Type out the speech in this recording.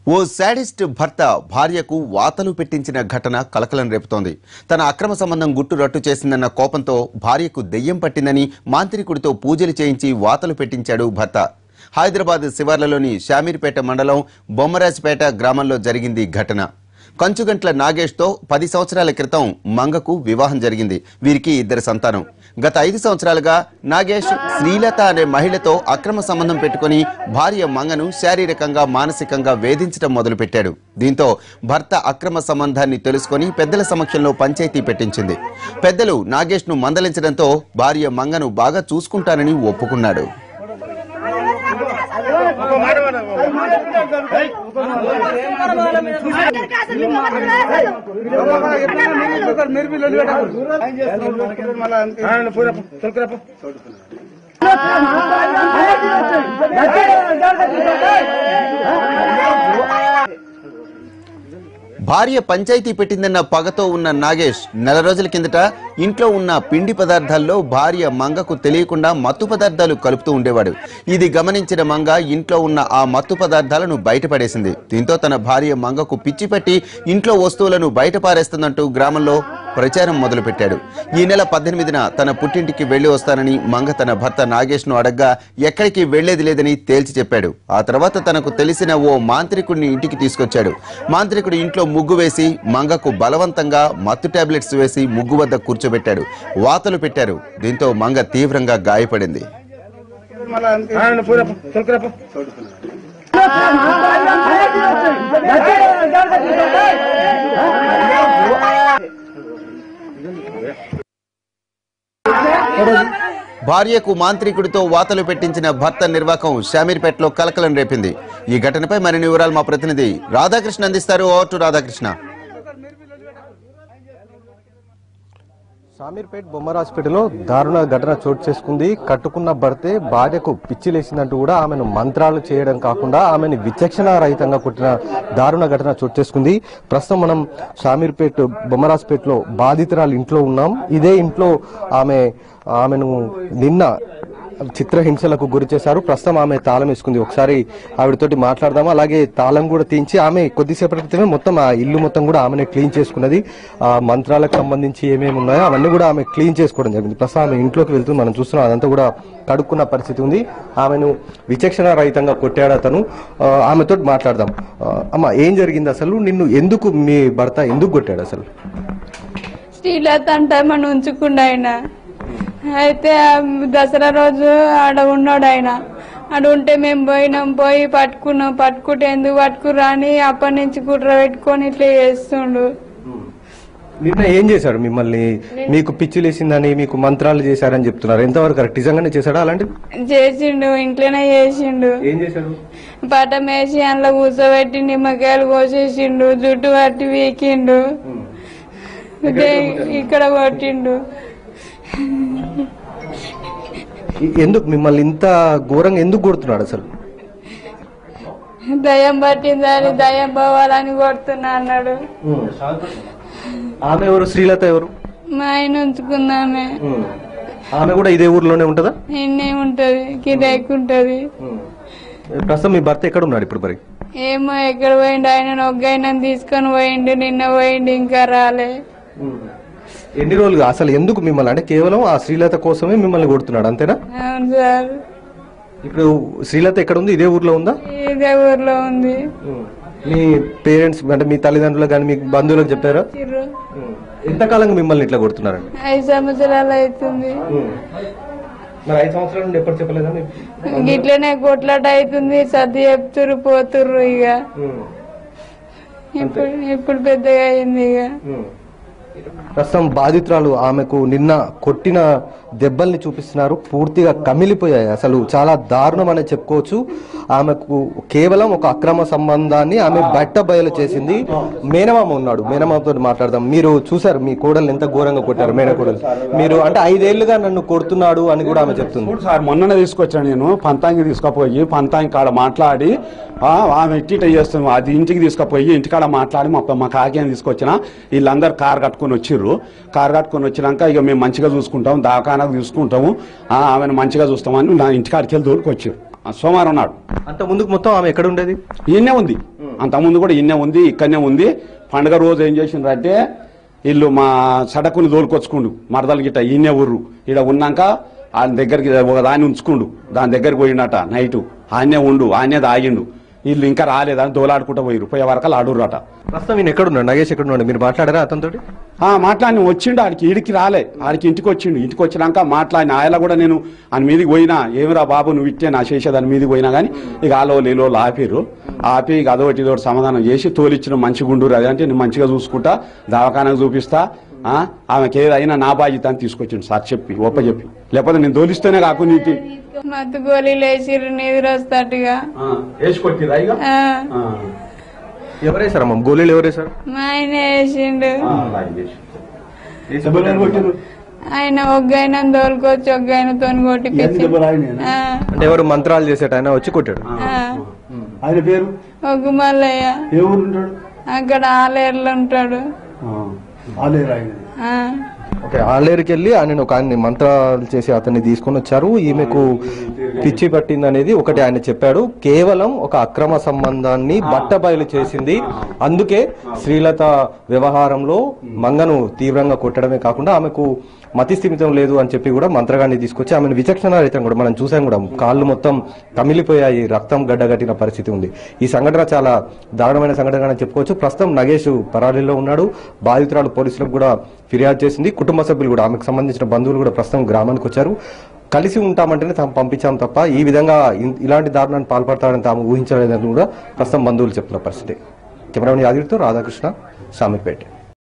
ఓ sadist భర్త భార్యకు వాతలు పెట్టించిన ఘటన కలకలం రేపుతోంది తన అక్రమ సంబంధం గుట్టు రట్టు చేసిందన్న కోపంతో భార్యకు దెయ్యం పట్టిందని మాంత్రికుడితో పూజలు చేయించి వాతలు పెట్టించాడు భర్త హైదరాబాద్ శివార్లలోని షామీర్పేట మండలం బొమ్మరాజ్పేట గ్రామంలో జరిగింది ఈ ఘటన కంచుగంట్ల నాగేష్తో పది సంవత్సరాల క్రితం మంగకు వివాహం జరిగింది వీరికి ఇద్దరు సంతానం గత ఐదు సంవత్సరాలుగా నాగేష్ శ్రీలత అనే మహిళతో అక్రమ సంబంధం పెట్టుకుని భార్య మంగను శారీరకంగా మానసికంగా వేధించడం మొదలుపెట్టాడు దీంతో భర్త అక్రమ సంబంధాన్ని తెలుసుకొని పెద్దల సమక్షంలో పంచాయతీ పెట్టించింది పెద్దలు నాగేష్ను మందలించడంతో భార్య మంగను బాగా చూసుకుంటానని ఒప్పుకున్నాడు భార్య పంచాయతీ పెట్టిందన్న పగతో ఉన్న నాగేష్ నెల రోజుల కిందట ఇంట్లో ఉన్న పిండి పదార్థాల్లో భార్య మంగకు తెలియకుండా మత్తు పదార్థాలు కలుపుతూ ఉండేవాడు ఇది గమనించిన మంగ ఇంట్లో ఉన్న ఆ మత్తు పదార్థాలను బయటపడేసింది దీంతో తన భార్య మంగకు పిచ్చి పెట్టి ఇంట్లో వస్తువులను బయట పారేస్తుందంటూ గ్రామంలో ప్రచారం మొదలుపెట్టాడు ఈ నెల పద్దెనిమిదిన తన పుట్టింటికి వెళ్లి వస్తానని మంగ తన భర్త నాగేష్ ను అడగ్గా ఎక్కడికి వెళ్లేది లేదని తేల్చి చెప్పాడు ఆ తర్వాత తనకు తెలిసిన ఓ మాంత్రికుడిని ఇంటికి తీసుకొచ్చాడు మాంత్రికుడు ఇంట్లో ముగ్గు వేసి మంగకు బలవంతంగా మత్తు టాబ్లెట్స్ వేసి ముగ్గు వద్ద కూర్చోబెట్టాడు వాతలు పెట్టారు దీంతో మంగ తీవ్రంగా గాయపడింది భార్యకు మాంత్రికుడితో వాతలు పెట్టించిన భర్త నిర్వాకం షామీర్పేటలో కలకలం రేపింది ఈ ఘటనపై మరిన్ని వివరాలు మా ప్రతినిధి రాధాకృష్ణ అందిస్తారు ఓవర్ టు రాధాకృష్ణ షామీర్పేట్ బొమ్మరాజ్పేటలో దారుణ ఘటన చోటు చేసుకుంది కట్టుకున్న భర్తే భార్యకు పిచ్చిలేసిందంటూ కూడా ఆమెను మంత్రాలు చేయడం కాకుండా ఆమెను విచక్షణ రహితంగా కొట్టిన దారుణ ఘటన చోటు చేసుకుంది ప్రస్తుతం మనం షామీర్పేట్ బొమ్మరాజ్పేటలో బాధితురాలు ఇంట్లో ఉన్నాం ఇదే ఇంట్లో ఆమె ఆమెను నిన్న చిత్రహింసలకు గురి చేశారు ప్రస్తుతం ఆమె తాళం వేసుకుంది ఒకసారి ఆవిడతోటి మాట్లాడదాము అలాగే తాళం కూడా తీయించి ఆమె కొద్దిసేపటి క్రితమే మొత్తం ఆ ఇల్లు మొత్తం కూడా ఆమెనే క్లీన్ చేసుకున్నది ఆ మంత్రాలకు సంబంధించి ఏమేమి ఉన్నాయో అవన్నీ కూడా ఆమె క్లీన్ చేసుకోవడం జరిగింది ప్రస్తుతం ఆమె ఇంట్లోకి వెళ్తుంది మనం చూస్తున్నాం అదంతా కూడా కడుక్కున్న పరిస్థితి ఉంది ఆమెను విచక్షణ రహితంగా కొట్టాడు అతను ఆ, ఆమెతో మాట్లాడదాం ఆ, అమ్మ ఏం జరిగింది అసలు నిన్ను ఎందుకు మీ భర్త ఎందుకు కొట్టాడు అసలు శ్రీలత అంటే మన ఉంచుకుండా ఆయన అయితే ఆ దసరా రోజు ఆడ ఉన్నాడు ఆయన ఆడ ఉంటే మేము పోయినాం పోయి పట్టుకున్నాం పట్టుకుంటే ఎందుకు పట్టుకురా అని అప్పటి నుంచి కుట్ర పెట్టుకొని ఇట్లా చేస్తుండు నిన్న ఏం చేశాడు మిమ్మల్ని మీకు పిచ్చిలేసిందని మీకు మంత్రాలు చేశారని చెప్తున్నారు ఎంతవరకు కరెక్ట్ నిజంగానే చేశాడా అలాంటిది చేసిండు ఇంట్లోనే చేసిండు ఏం చేశాడు పటం వేసి అందులో కూర్చోబెట్టి నిమ్మకాయలు కోసేసిండు జుట్టు పట్టి వీకిండు ఇక్కడ కొట్టిండు ఎ- ఎందుకు మిమ్మల్ని ఇంత ఘోరంగా ఎందుకు కొడుతున్నాడు అసలు దయ్యం పట్టిందని దయ్యం పోవాలని కొడుతున్నా అన్నాడు ఆమె ఎవరు శ్రీలత ఎవరు మా ఆయన ఉంచుకుందామే ఆమె కూడా ఇదే ఊర్లోనే ఉంటదా ఎన్నే ఉంటది కిరాయికి ఉంటది ప్రస్తుతం మీ భర్త ఎక్కడ ఉన్నాడు ఇప్పుడు మరి ఏమో ఎక్కడ పోయిండు ఆయన ఒగ్గైనా తీసుకొని పోయిండు నిన్న పోయిండు ఇంకా రాలే ఎన్ని రోజులుగా అసలు ఎందుకు మిమ్మల్ని అంటే కేవలం ఆ శ్రీలత కోసమే మిమ్మల్ని కొడుతున్నాడు అంతేనా అవును సార్ ఇప్పుడు శ్రీలత ఎక్కడ ఉంది ఇదే ఊర్లో ఉందా ఇదే ఊర్లో ఉంది మీ పేరెంట్స్ అంటే మీ తల్లిదండ్రులకు కానీ మీ బంధువులకు చెప్పారా చిర్రు. ఎంతకాలంగా మిమ్మల్ని ఇట్లా కొడుతున్నారండి ఐదు సంవత్సరాలు అవుతుంది మరి ఐదు సంవత్సరాల నుండి ఎప్పుడు చెప్పలేదా మీ- ఇట్లనే కొట్లాట అవుతుంది సర్ది చెప్తురు పోతుర్రు ఇక ఇప్పుడు ఇప్పుడు పెద్దగా అయింది ఇక ప్రస్తుతం బాధితురాలు ఆమెకు నిన్న కొట్టిన దెబ్బల్ని చూపిస్తున్నారు పూర్తిగా కమిలిపోయాయి అసలు చాలా దారుణం అని చెప్పుకోవచ్చు ఆమెకు కేవలం ఒక అక్రమ సంబంధాన్ని ఆమె బట్ట బయలు చేసింది మేనమామ ఉన్నాడు మేనమామతో మాట్లాడదాం మీరు చూసారు మీ కోడల్ని ఎంత ఘోరంగా కొట్టారు మేనకోడలు మీరు అంటే ఐదేళ్లుగా నన్ను కొడుతున్నాడు అని కూడా ఆమె చెప్తుంది చూడు సార్ మొన్ననే తీసుకొచ్చాను నేను పంతాంగి తీసుకుపోయి పంతాంగి కాడ మాట్లాడి ఆ, ఆమె ఇట్టి ఇట్ట చేస్తాం అది ఇంటికి తీసుకుపోయి ఇంటికాడ మాట్లాడి మొత్తం మా కాకిని తీసుకొచ్చిన వీళ్ళందరూ కార్ కట్టుకొని వచ్చిర్రు కార్ కట్టుకొని వచ్చినాక ఇక మేము మంచిగా చూసుకుంటాం దాకానకు చూసుకుంటాము ఆ, ఆమెను మంచిగా చూస్తామని నా ఇంటికాడికి వెళ్ళి దూరికి వచ్చారు సోమవారం నాడు అంత ముందుకు మొత్తం ఆమె ఎక్కడ ఉండేది ఈయనే ఉంది అంతకుముందు కూడా ఇన్నే ఉంది ఇక్కడనే ఉంది పండుగ రోజు ఏం చేసిండ్రంటే వీళ్ళు మా సడకుని తోలుకొచ్చుకుండు మరదలు గిట్ట ఈయనే ఊర్రు ఈడ ఉన్నాక ఆయన దగ్గరికి ఒక దాన్ని ఉంచుకుండు దాని దగ్గరికి పోయిండట నైటు ఆయనే ఉండు ఆయనే తాగిండు వీళ్ళు ఇంకా రాలేదని దోలాడుకుంటూ పోయిరు పోయే వరకు ఆడుర్రట ప్రస్తుతం ఈయన ఎక్కడున్నాడు నగేష్ ఎక్కడున్నాడు మీరు మాట్లాడారా అతనితోటి ఆ మాట్లాడి వచ్చిండు ఆడికి ఈడికి రాలే ఆడికి ఇంటికి వచ్చిండు ఇంటికి వచ్చినాక మాట్లాడిన ఆయన కూడా నేను ఆయన మీదికి పోయినా ఏమిరా బాబు నువ్వు ఇట్టే నా చేసే దాని మీదికి పోయినా కానీ ఇక ఆలో లేలో ఆపిరు ఆపి ఇక అదొకటి ఇదొకటి సమాధానం చేసి తోలిచ్చిన మంచి గుండూరు అది అంటే నేను మంచిగా చూసుకుంటా దవాఖానకు చూపిస్తా ఆ, ఆమెకి ఏదైనా నా బాధ్యత అని తీసుకొచ్చిండు సార్ చెప్పి ఒప్ప చెప్పి లేకపోతే నేను తోలిస్తేనే కాకు నీటి మత్తు గోళీలు వేసిర్రు నిద్ర వస్తట్టుగా వేసి కొట్టిరా ఇక ఆ, ఎవరేసారమ్మా గోళీలు ఎవరేసారు మా ఆయన వేసిండు ఆ, అలాగే చేసి. ఆయన ఒగ్గైన తోలుకొచ్చి ఒగ్గైన తోని కొట్టిపించి ఆ, అంటే ఎవరు మంత్రాలు చేసేట ఆయన వచ్చి కొట్టాడు ఆ, ఆయన పేరు ఒగ్గు మల్లయ్య ఏ ఊరు ఉంటాడు అక్కడ ఆలేరులో ఉంటాడు ఆలేరు ఆయన ఆ, ఓకే ఆలేరుకి వెళ్ళి ఆయన ఒక ఆయన్ని మంత్రాలు చేసి అతన్ని తీసుకొని వచ్చారు ఈమెకు పిచ్చి పట్టింది అనేది ఒకటి ఆయన చెప్పాడు కేవలం ఒక అక్రమ సంబంధాన్ని బట్టబయలు చేసింది అందుకే శ్రీలత వ్యవహారంలో మంగను తీవ్రంగా కొట్టడమే కాకుండా ఆమెకు మతి స్థిమితం లేదు అని చెప్పి కూడా మంత్రగాన్ని తీసుకొచ్చి ఆమెను విచక్షణ రహితం కూడా మనం చూసాం కూడా కాళ్ళు మొత్తం కమిలిపోయాయి రక్తం గడ్డగట్టిన పరిస్థితి ఉంది ఈ సంఘటన చాలా దారుణమైన సంఘటన అని చెప్పుకోవచ్చు ప్రస్తుతం నగేష్ పరారీలో ఉన్నాడు బాధితురాలు పోలీసులకు కూడా ఫిర్యాదు చేసింది కుటుంబ సభ్యులు కూడా ఆమెకు సంబంధించిన బంధువులు కూడా ప్రస్తుతం గ్రామానికి వచ్చారు కలిసి ఉంటామంటేనే తాము పంపించాం తప్ప ఈ విధంగా ఇన్- ఇలాంటి దారుణాన్ని పాల్పడతాడని తాము ఊహించలేదని కూడా ప్రస్తుతం బంధువులు చెప్తున్న పరిస్థితి కెమెరామెన్ యాదగిరితో రాధాకృష్ణ సామిపేట